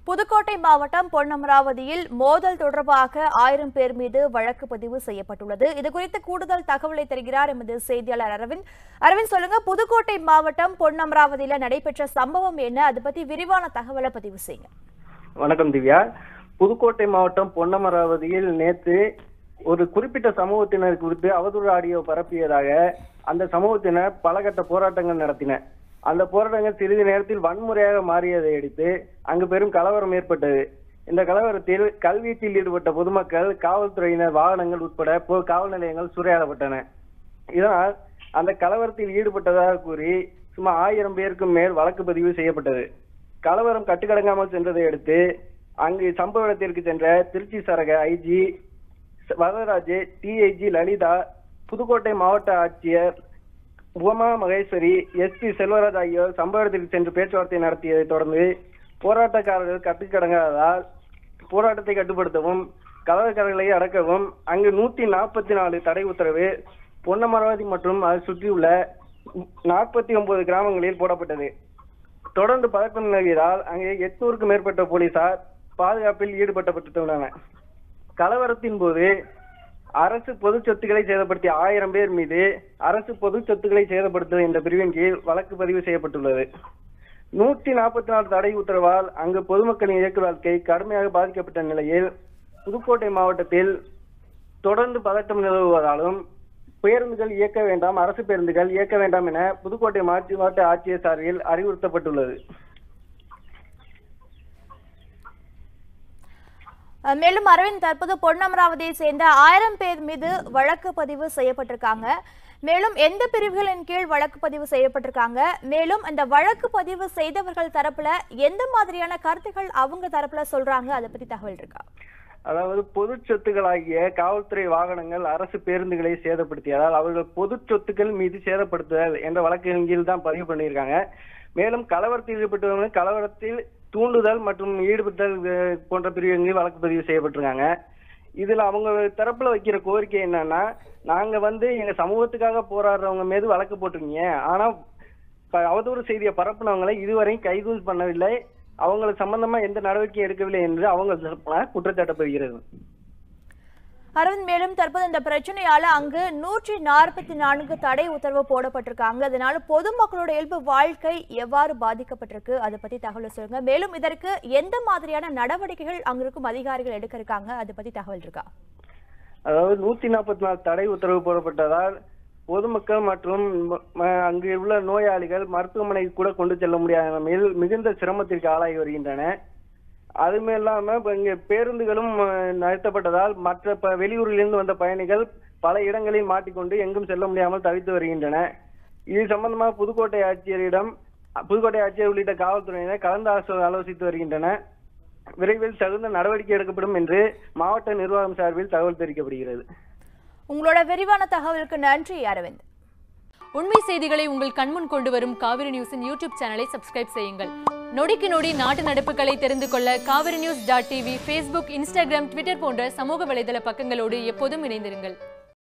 புதுக்கோட்டை மாவட்டம் பொன்னமராவதியில் மோதல் தொடர்பாக ஆயிரம் பேர் மீது வழக்கு பதிவு செய்யப்பட்டுள்ளது இதுகுறித்து கூடுதல் தகவலை தருகிறார் எமது செய்தியாளர் அரவிந்த் அரவிந்த் சொல்லுங்க புதுக்கோட்டை மாவட்டம் பொன்னமராவதியில நடைபெற்ற சம்பவம் என்ன அது பத்தி விரிவான தகவலை பதிவு செய்யுங்க வணக்கம் திவ்யா புதுக்கோட்டை மாவட்டம் பொன்னமராவதியில் நேற்று ஒரு குறிப்பிட்ட சமூகத்தினர் குறித்து அவதூறு ஆடியோ பரப்பியதாக அந்த சமூகத்தினர் பல கட்ட போராட்டங்கள் நடத்தினர் அந்த போராட்டங்கள் சிறிது நேரத்தில் வன்முறையாக மாறியதை அடுத்து அங்கு பெரும் கலவரம் ஏற்பட்டது இந்த கலவரத்தில் கல்வீட்டில் ஈடுபட்ட பொதுமக்கள் காவல்துறையினர் வாகனங்கள் உட்பட போ- காவல் நிலையங்கள் சூறையாடப்பட்டன இதனால் அந்த கலவரத்தில் ஈடுபட்டதாக கூறி சுமார் ஆயிரம் பேருக்கும் மேல் வழக்கு பதிவு செய்யப்பட்டது கலவரம் கட்டுக்கடங்காமல் சென்றதை அடுத்து அங்கு சம்பவ இடத்திற்கு சென்ற திருச்சி சரக ஐஜி வரதராஜ் டிஐஜி லலிதா புதுக்கோட்டை மாவட்ட ஆட்சியர் உமா மகேஸ்வரி எஸ்பி செல்வராஜ் ஆகியோர் சம்பவ இடத்திற்கு சென்று பேச்சுவார்த்தை நடத்தியதை தொடர்ந்து போராட்டக்காரர்கள் கட்டுக்கடங்காததால் போராட்டத்தை கட்டுப்படுத்தவும் கலவரக்காரர்களை அடக்கவும் அங்கு நூத்தி நாற்பத்தி நாலு தடை உத்தரவு பொன்னமராவதி மற்றும் அதை சுற்றியுள்ள நாற்பத்தி ஒன்பது கிராமங்களில் போடப்பட்டது தொடர்ந்து பதட்டம் நிலவியதால் அங்கே எட்நூறுக்கும் மேற்பட்ட போலீசார் பாதுகாப்பில் ஈடுபட்டுள்ளனர் கலவரத்தின் போது அரசு பொது சொத்துக்களை சேதப்படுத்திய ஆயிரம் பேர் மீது அரசு பொது சொத்துக்களை சேதப்படுத்துவது என்ற பிரிவின் கீழ் வழக்கு பதிவு செய்யப்பட்டுள்ளது நூற்றி நாற்பத்தி நாலு தடை உத்தரவால் அங்கு பொதுமக்களின் இயக்க வாழ்க்கை கடுமையாக பாதிக்கப்பட்ட நிலையில் புதுக்கோட்டை மாவட்டத்தில் தொடர்ந்து பதட்டம் நிலவுவதாலும் பேருந்துகள் இயக்க வேண்டாம் அரசு பேருந்துகள் இயக்க வேண்டாம் என புதுக்கோட்டை மாற்றி மாவட்ட ஆட்சியர் சார்பில் அறிவுறுத்தப்பட்டுள்ளது அஹ், மேலும் அரவிந்த் தற்போது பொன்னமராவதியை சேர்ந்த ஆயிரம் பேர் மீது வழக்கு பதிவு செய்யப்பட்டிருக்காங்க மேலும் எந்த பிரிவுகளின் கீழ் வழக்கு பதிவு செய்யப்பட்டிருக்காங்க மேலும் அந்த வழக்கு பதிவு செய்தவர்கள் தரப்புல எந்த மாதிரியான கருத்துக்கள் அவங்க தரப்புல சொல்றாங்க அதை பத்தி தகவல் இருக்கா அதாவது பொது சொத்துக்களாகிய காவல்துறை வாகனங்கள் அரசு பேருந்துகளை சேதப்படுத்தியதால் அவர்கள் பொது சொத்துக்கள் மீது சேதப்படுத்துதல் என்ற வழக்கின் கீழ் தான் பதிவு பண்ணியிருக்காங்க மேலும் கலவரத்தில் ஈடுபட்டவர்கள் கலவரத்தில் தூண்டுதல் மற்றும் ஈடுபட்டல் அஹ், போன்ற பிரிவின் கீழ் வழக்கு பதிவு செய்யப்பட்டிருக்காங்க இதுல அவங்க தரப்புல வைக்கிற கோரிக்கை என்னன்னா நாங்க வந்து எங்க சமூகத்துக்காக போராடுறவங்க மீது வழக்கு போட்டிருக்கீங்க ஆனா ப- அவதூறு செய்தியை பரப்புனவங்களை இதுவரையும் கைது பண்ணவில்லை அவங்களுக்கு சம்பந்தமா எந்த நடவடிக்கையும் எடுக்கவில்லை என்று அவங்க தரப்புல குற்றச்சாட்டப்படுகிறது அரவிந்த் மேலும் தற்போது இந்த பிரச்சனையால அங்கு நூற்றி நாற்பத்தி நான்கு தடை உத்தரவு போடப்பட்டிருக்காங்க அதனால பொதுமக்களோட இயல்பு வாழ்க்கை எவ்வாறு பாதிக்கப்பட்டிருக்கு அதை பத்தி தகவல் சொல்லுங்க மேலும் இதற்கு எந்த மாதிரியான நடவடிக்கைகள் அங்க இருக்கும் அதிகாரிகள் எடுக்க இருக்காங்க அதை பத்தி தகவல் இருக்கா அதாவது நூத்தி நாற்பத்தி நாலு தடை உத்தரவு போடப்பட்டதால் பொதுமக்கள் மற்றும் ம- ம- அங்கு உள்ள நோயாளிகள் மருத்துவமனைக்கு கூட கொண்டு செல்ல முடியாத நிலைமையில் மிகுந்த சிரமத்திற்கு ஆளாகி வருகின்றன அதுமே இல்லாம இப்ப இங்க பேருந்துகளும் அஹ், நிறுத்தப்பட்டதால் மற்ற ப- வெளியூரிலிருந்து வந்த பயணிகள் பல இடங்களில் மாட்டிக்கொண்டு எங்கும் செல்ல முடியாமல் தவித்து வருகின்றன இது சம்பந்தமா புதுக்கோட்டை ஆட்சியரிடம் அ, புதுக்கோட்டை ஆட்சியர் உள்ளிட்ட காவல்துறையினர் கலந்து ஆலோச- ஆலோசித்து வருகின்றன விரைவில் தகுந்த நடவடிக்கை எடுக்கப்படும் என்று மாவட்ட நிர்வாகம் சார்பில் தகவல் தெரிவிக்கப்படுகிறது உங்களோட விரிவான தகவலுக்கு நன்றி அரவிந்த் உண்மை செய்திகளை உங்கள் கண்முன் கொண்டு வரும் காவிரி நியூஸின் யூடியூப் சேனலை சப்ஸ்கிரைப் செய்யுங்கள் நொடிக்கு நொடி நாட்டு நடப்புகளை தெரிந்து கொள்ள Kaveri news dot TV Facebook Instagram Twitter போன்ற சமூக வலைதள பக்கங்களோடு எப்போதும் இணைந்திருங்கள்